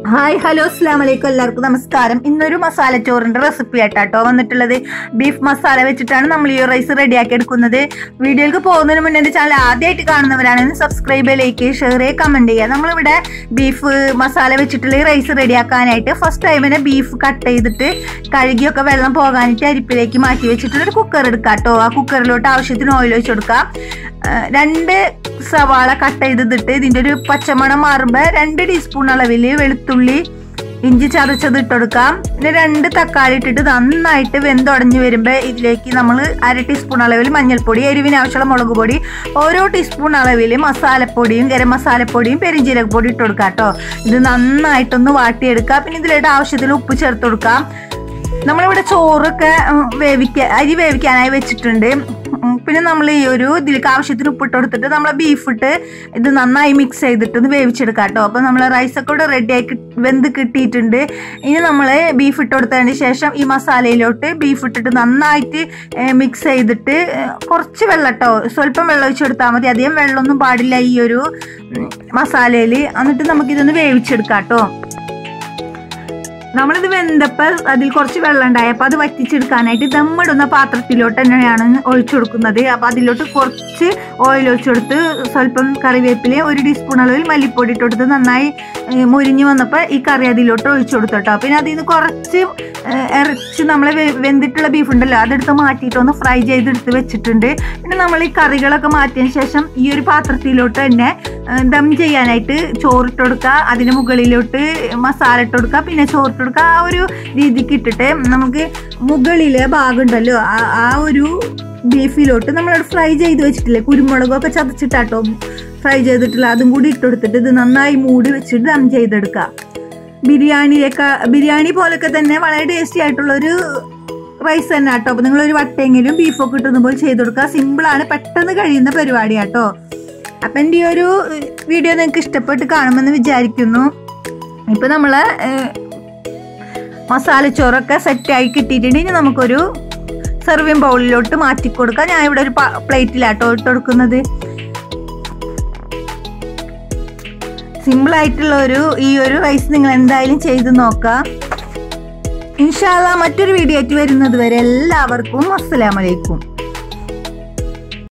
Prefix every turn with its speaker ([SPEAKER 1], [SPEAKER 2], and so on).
[SPEAKER 1] hi hello അസ്സാം വലൈക്കും എല്ലാവർക്കും നമസ്കാരം ഇന്നൊരു മസാല ചോറിന്റെ റെസിപ്പി ആയിട്ടാട്ടോ വന്നിട്ടുള്ളത് ബീഫ് മസാല വെച്ചിട്ടാണ് നമ്മൾ ഈ റൈസ് റെഡിയാക്കി എടുക്കുന്നത് വീഡിയോയിലേക്ക് പോകുന്നതിന് മുന്നേ എൻ്റെ ചാനൽ ആദ്യമായിട്ട് കാണുന്നവരാണെങ്കിൽ സബ്സ്ക്രൈബ് ലൈക്ക് ഷെയർ ചെയ്യുക കമന്റ് ചെയ്യുക നമ്മളിവിടെ ബീഫ് മസാല വെച്ചിട്ടുള്ള ഈ റൈസ് റെഡിയാക്കാനായിട്ട് ഫസ്റ്റ് ടൈമിനെ ബീഫ് കട്ട് ചെയ്തിട്ട് കഴുകിയൊക്കെ വെള്ളം പോകാനായിട്ട് അരിപ്പിലേക്ക് മാറ്റി വെച്ചിട്ടുള്ള ഒരു കുക്കർ എടുക്കാം കേട്ടോ ആ കുക്കറിലോട്ട് ആവശ്യത്തിന് ഓയിൽ ഒഴിച്ച് കൊടുക്കാം ആ, രണ്ട് സവാള കട്ട് ചെയ്തിട്ട് ഇതിൻ്റെ ഒരു പച്ചമണം മാറുമ്പോൾ രണ്ട് ടീസ്പൂൺ അളവിൽ വെളുത്തുള്ളി ഇഞ്ചി ചതച്ചത് ഇട്ടെടുക്കാം പിന്നെ രണ്ട് തക്കാളി ഇട്ടിട്ട് നന്നായിട്ട് വെന്തുടഞ്ഞ് വരുമ്പോൾ ഇതിലേക്ക് നമ്മൾ അര ടീസ്പൂൺ അളവിൽ മഞ്ഞൾപ്പൊടി എരിവിന് ആവശ്യമുള്ള മുളക് പൊടി ഓരോ ടീസ്പൂൺ അളവിൽ മസാലപ്പൊടിയും ഗരം മസാലപ്പൊടിയും പെരിഞ്ജീരകപ്പൊടി ഇട്ട് കൊടുക്കാം കേട്ടോ ഇത് നന്നായിട്ടൊന്ന് വാട്ടിയെടുക്കാം പിന്നെ ഇതിലോട്ട് ആവശ്യത്തിന് ഉപ്പ് ചേർത്ത് കൊടുക്കാം നമ്മളിവിടെ ചോറൊക്കെ ഉം, വേവിക്കാൻ അരി വേവിക്കാനായി വെച്ചിട്ടുണ്ട് ഉം, പിന്നെ നമ്മൾ ഈ ഒരു ഇതിലേക്ക് ആവശ്യത്തിന് ഉപ്പിട്ട് കൊടുത്തിട്ട് നമ്മൾ ബീഫ് ഇട്ട് ഇത് നന്നായി മിക്സ് ചെയ്തിട്ട് ഒന്ന് വേവിച്ചെടുക്കാം കേട്ടോ അപ്പോൾ നമ്മൾ റൈസൊക്കെ ഇവിടെ റെഡി ആയി കിട്ട്- വെന്ത് കിട്ടിയിട്ടുണ്ട് ഇനി നമ്മൾ ബീഫ് ഇട്ട് കൊടുത്തതിന് ശേഷം ഈ മസാലയിലോട്ട് ബീഫ് ഇട്ടിട്ട് നന്നായിട്ട് മിക്സ് ചെയ്തിട്ട് ഏ, കുറച്ച് വെള്ളം കേട്ടോ സ്വല്പം വെള്ളം ഒഴിച്ച് കൊടുത്താൽ മതി അധികം വെള്ളമൊന്നും പാടില്ല ഈ ഒരു മസാലയിൽ എന്നിട്ട് നമുക്കിതൊന്ന് വേവിച്ചെടുക്കാം കേട്ടോ നമ്മളിത് വെന്തപ്പോൾ അതിൽ കുറച്ച് വെള്ളം ഉണ്ടായപ്പോൾ അത് വറ്റിച്ചെടുക്കാനായിട്ട് ദമ്മിടുന്ന പാത്രത്തിലോട്ട് തന്നെയാണ് ഒഴിച്ചു കൊടുക്കുന്നത് അപ്പോൾ അതിലോട്ട് കുറച്ച് ഓയിൽ ഒഴിച്ചു കൊടുത്ത് സ്വല്പം കറിവേപ്പില ഒരു ടീസ്പൂൺ അളവിൽ മല്ലിപ്പൊടി ഇട്ട് കൊടുത്ത് നന്നായി ഏ, മുരിഞ്ഞ് വന്നപ്പോൾ ഈ കറി അതിലോട്ട് ഒഴിച്ചു കൊടുത്തു കേട്ടോ പിന്നെ അതിൽ നിന്ന് കുറച്ച് ഏ, ഇറച്ചി നമ്മൾ വെന്തിട്ടുള്ള ബീഫ് ഉണ്ടല്ലോ അതെടുത്ത് മാറ്റിയിട്ട് ഒന്ന് ഫ്രൈ ചെയ്തെടുത്ത് വെച്ചിട്ടുണ്ട് പിന്നെ നമ്മൾ ഈ കറികളൊക്കെ മാറ്റിയതിന് ശേഷം ഈ ഒരു പാത്രത്തിലോട്ട് തന്നെ ഏ, ദം ചെയ്യാനായിട്ട് ചോറിട്ട് കൊടുക്കുക അതിന് മുകളിലോട്ട് മസാല ഇട്ട് കൊടുക്കുക പിന്നെ ചോറിട്ട് കൊടുക്കുക ആ ഒരു രീതിക്ക് ഇട്ടിട്ട് നമുക്ക് മുകളിലെ ഭാഗം ഉണ്ടല്ലോ ആ- ആ ഒരു ബീഫിലോട്ട് നമ്മളവിടെ ഫ്രൈ ചെയ്ത് വെച്ചിട്ടില്ലേ കുരുമുളകൊക്കെ ചതച്ചിട്ടാട്ടോ ഫ്രൈ ചെയ്തിട്ടുള്ള അതും കൂടി ഇട്ട് കൊടുത്തിട്ട് ഇത് നന്നായി മൂടി വെച്ചിട്ട് ദം ചെയ്തെടുക്കുക ബിരിയാണിയൊക്കെ ബിരിയാണി പോലൊക്കെ തന്നെ വളരെ ടേസ്റ്റി ആയിട്ടുള്ള ഒരു റൈസ് തന്നെ കേട്ടോ അപ്പോൾ നിങ്ങൾ ഒരു വട്ടെങ്കിലും ബീഫൊക്കെ ഇട്ടുന്ന പോലെ ചെയ്ത് കൊടുക്കുക സിമ്പിളാണ് പെട്ടെന്ന് കഴിയുന്ന പരിപാടി കേട്ടോ അപ്പം എൻ്റെ ഈ ഒരു വീഡിയോ നിങ്ങൾക്ക് ഇഷ്ടപ്പെട്ട് കാണുമെന്ന് വിചാരിക്കുന്നു ഇപ്പം നമ്മൾ മസാലച്ചോറൊക്കെ സെറ്റായി കിട്ടിയിട്ടുണ്ട് ഇനി നമുക്കൊരു സെർവിങ് ബൗളിലോട്ട് മാറ്റി കൊടുക്കാം ഞാൻ ഇവിടെ ഒരു പ്ലേറ്റിലാട്ടോ ഇട്ട് കൊടുക്കുന്നത് സിമ്പിൾ ആയിട്ടുള്ള ഒരു ഈ ഒരു റൈസ് നിങ്ങൾ എന്തായാലും ചെയ്ത് നോക്കാം ഇൻഷാല്ല മറ്റൊരു വീഡിയോ ആയിട്ട് വരുന്നത് വരെ എല്ലാവർക്കും അസ്സലാമലൈക്കും